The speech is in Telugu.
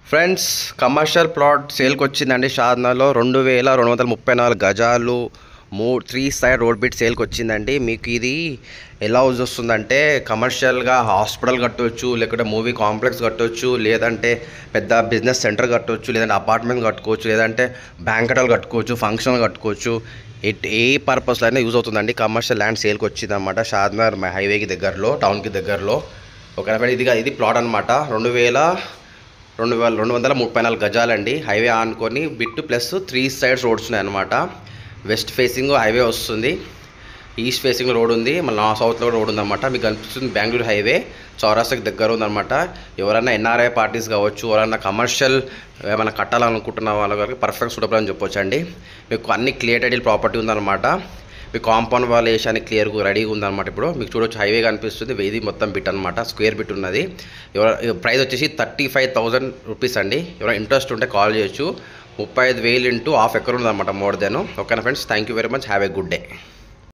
ఫ్రెండ్స్ కమర్షియల్ ప్లాట్ సేల్కి వచ్చిందండి షాద్నాలో రెండు వేల రెండు వందల ముప్పై నాలుగు గజాలు మూ త్రీ సైడ్ రోడ్ బిట్ సేల్కి వచ్చిందండి మీకు ఇది ఎలా యూజ్ వస్తుందంటే కమర్షియల్గా హాస్పిటల్ కట్టవచ్చు లేకుంటే మూవీ కాంప్లెక్స్ కట్టవచ్చు లేదంటే పెద్ద బిజినెస్ సెంటర్ కట్టవచ్చు లేదంటే అపార్ట్మెంట్ కట్టుకోవచ్చు లేదంటే బ్యాంకెటల్ కట్టుకోవచ్చు ఫంక్షన్ కట్టుకోవచ్చు ఎట్ ఏ పర్పస్లో అయినా యూజ్ అవుతుందండి కమర్షియల్ ల్యాండ్ సేల్కి వచ్చిందన్నమాట షాద్నగర్ హైవేకి దగ్గరలో టౌన్కి దగ్గరలో ఒక ఇది ఇది ప్లాట్ అనమాట రెండు వేల రెండు వేల రెండు వందల ముప్పై నాలుగు గజాలండి హైవే ఆనుకొని bit plus three sides roads ఉన్నాయి అనమాట వెస్ట్ ఫేసింగ్ హైవే వస్తుంది ఈస్ట్ ఫేసింగ్ రోడ్ ఉంది మళ్ళీ సౌత్లో రోడ్ ఉందన్నమాట మీకు కనిపిస్తుంది బెంగళూరు హైవే చౌరాస్తాకి దగ్గర ఉందన్నమాట ఎవరైనా ఎన్ఆర్ఐ పార్టీస్ కావచ్చు ఎవరైనా కమర్షియల్ ఏమైనా కట్టాలనుకుంటున్న వాళ్ళ వరకు పర్ఫెక్ట్ సూటబుల్ అని చెప్పొచ్చు అండి మీకు అన్ని క్లియర్ టైటిల్ ప్రాపర్టీ ఉందన్నమాట మీ కాంపౌండ్ వాల్ వేసానికి క్లియర్గా రెడీగా ఉందన్నమాట ఇప్పుడు మీకు చూడొచ్చు హైవే కనిపిస్తుంది ఇది మొత్తం బిట్ అనమాట స్క్వేర్ బిట్ ఉన్నది ఎవరు ప్రైస్ వచ్చేసి థర్టీ ఫైవ్ థౌజండ్ రూపీస్ అండి ఎవరైనా ఇంట్రెస్ట్ ఉంటే కాల్ చేయొచ్చు ముప్పై ఐదు వేలు ఇంటూ హాఫ్ ఎకర్ ఉందన్నమాట మోర్ దెన్ ఓకేనా friends thank you very much have a good day